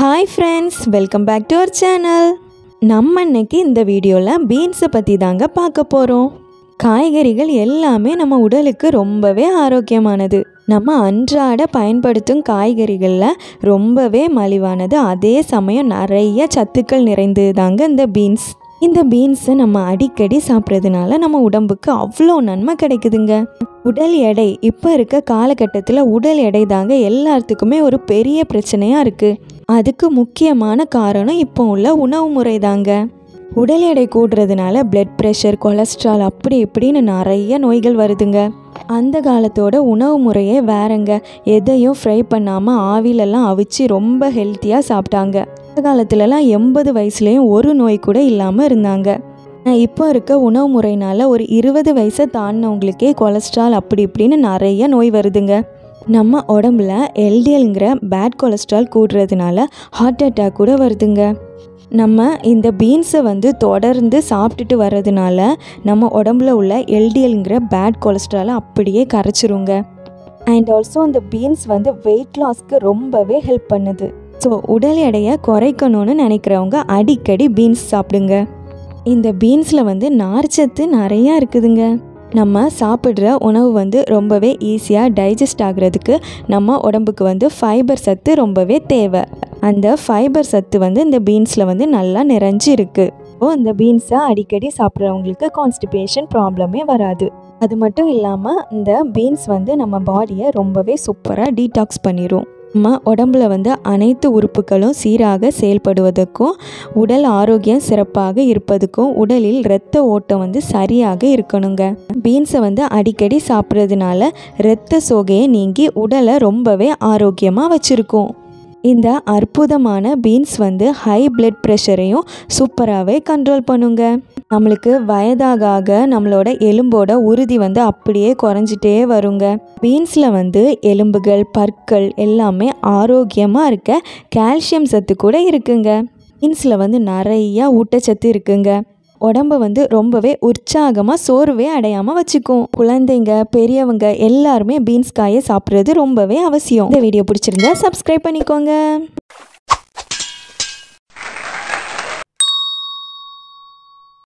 hi friends welcome back to our channel நம்ம இன்னைக்கு இந்த வீடியோவில் பீன்ஸை பற்றி தாங்க பார்க்க போகிறோம் காய்கறிகள் எல்லாமே நம்ம உடலுக்கு ரொம்பவே ஆரோக்கியமானது நம்ம அன்றாட பயன்படுத்தும் காய்கறிகளில் ரொம்பவே மலிவானது அதே சமயம் நிறைய சத்துக்கள் நிறைந்தது தாங்க இந்த பீன்ஸ் இந்த பீன்ஸை நம்ம அடிக்கடி சாப்பிட்றதுனால நம்ம உடம்புக்கு அவ்வளோ நன்மை கிடைக்குதுங்க உடல் எடை இப்போ இருக்க காலகட்டத்தில் உடல் எடை தாங்க எல்லாத்துக்குமே ஒரு பெரிய பிரச்சனையாக இருக்குது அதுக்கு முக்கியமான காரணம் இப்போ உள்ள உணவு முறை தாங்க உடல் எடை கூடுறதுனால பிளட் ப்ரெஷர் கொலஸ்ட்ரால் அப்படி இப்படின்னு நிறைய நோய்கள் வருதுங்க அந்த காலத்தோட உணவு முறையே வேறங்க எதையும் ஃப்ரை பண்ணாமல் ஆவிலெல்லாம் அவிச்சு ரொம்ப ஹெல்த்தியாக சாப்பிட்டாங்க அந்த காலத்துலலாம் எண்பது வயசுலேயும் ஒரு நோய் கூட இல்லாமல் இருந்தாங்க ஆனால் இப்போ இருக்க உணவு முறையினால் ஒரு இருபது வயசை தாண்டினவங்களுக்கே கொலஸ்ட்ரால் அப்படி இப்படின்னு நிறைய நோய் வருதுங்க நம்ம உடம்புல எல்டிஎல்ங்கிற பேட் கொலஸ்ட்ரால் கூடுறதுனால ஹார்ட் அட்டாக் கூட வருதுங்க நம்ம இந்த பீன்ஸை வந்து தொடர்ந்து சாப்பிட்டுட்டு வர்றதுனால நம்ம உடம்புல உள்ள எல்டிஎல்ங்கிற பேட் கொலஸ்ட்ராலை அப்படியே கரைச்சிருங்க அண்ட் ஆல்சோ இந்த பீன்ஸ் வந்து வெயிட் லாஸ்க்கு ரொம்பவே ஹெல்ப் பண்ணுது ஸோ உடல் எடையை குறைக்கணும்னு நினைக்கிறவங்க அடிக்கடி பீன்ஸ் சாப்பிடுங்க இந்த பீன்ஸில் வந்து நார்ச்சத்து நிறையா இருக்குதுங்க நம்ம சாப்பிட்ற உணவு வந்து ரொம்பவே ஈஸியாக டைஜஸ்ட் ஆகுறதுக்கு நம்ம உடம்புக்கு வந்து ஃபைபர் சத்து ரொம்பவே தேவை அந்த ஃபைபர் சத்து வந்து இந்த பீன்ஸில் வந்து நல்லா நிறைஞ்சு இருக்குது ஸோ இந்த பீன்ஸை அடிக்கடி சாப்பிட்றவங்களுக்கு கான்ஸ்டிபேஷன் ப்ராப்ளமே வராது அது மட்டும் இல்லாமல் இந்த பீன்ஸ் வந்து நம்ம பாடியை ரொம்பவே சூப்பராக டீடாக்ஸ் பண்ணிடும் நம்ம உடம்புல வந்து அனைத்து உறுப்புகளும் சீராக செயல்படுவதற்கும் உடல் ஆரோக்கியம் சிறப்பாக இருப்பதுக்கும் உடலில் இரத்த ஓட்டம் வந்து சரியாக இருக்கணுங்க பீன்ஸை வந்து அடிக்கடி சாப்பிட்றதுனால இரத்த சோகையை நீங்கி உடலை ரொம்பவே ஆரோக்கியமாக வச்சுருக்கும் இந்த அற்புதமான பீன்ஸ் வந்து ஹை பிளட் ப்ரெஷரையும் சூப்பராகவே கண்ட்ரோல் பண்ணுங்க நம்மளுக்கு வயதாக ஆக நம்மளோட எலும்போட உறுதி வந்து அப்படியே குறைஞ்சிட்டே வருங்க பீன்ஸில் வந்து எலும்புகள் பற்கள் எல்லாமே ஆரோக்கியமாக இருக்க கால்சியம் சத்து கூட இருக்குங்க பீன்ஸில் வந்து நிறையா ஊட்டச்சத்து இருக்குங்க உடம்ப வந்து ரொம்பவே உற்சாகமாக சோர்வே அடையாமல் வச்சுக்கும் குழந்தைங்க பெரியவங்க எல்லாருமே பீன்ஸ் காயை சாப்பிட்றது ரொம்பவே அவசியம் இந்த வீடியோ பிடிச்சிருந்தா சப்ஸ்கிரைப் பண்ணிக்கோங்க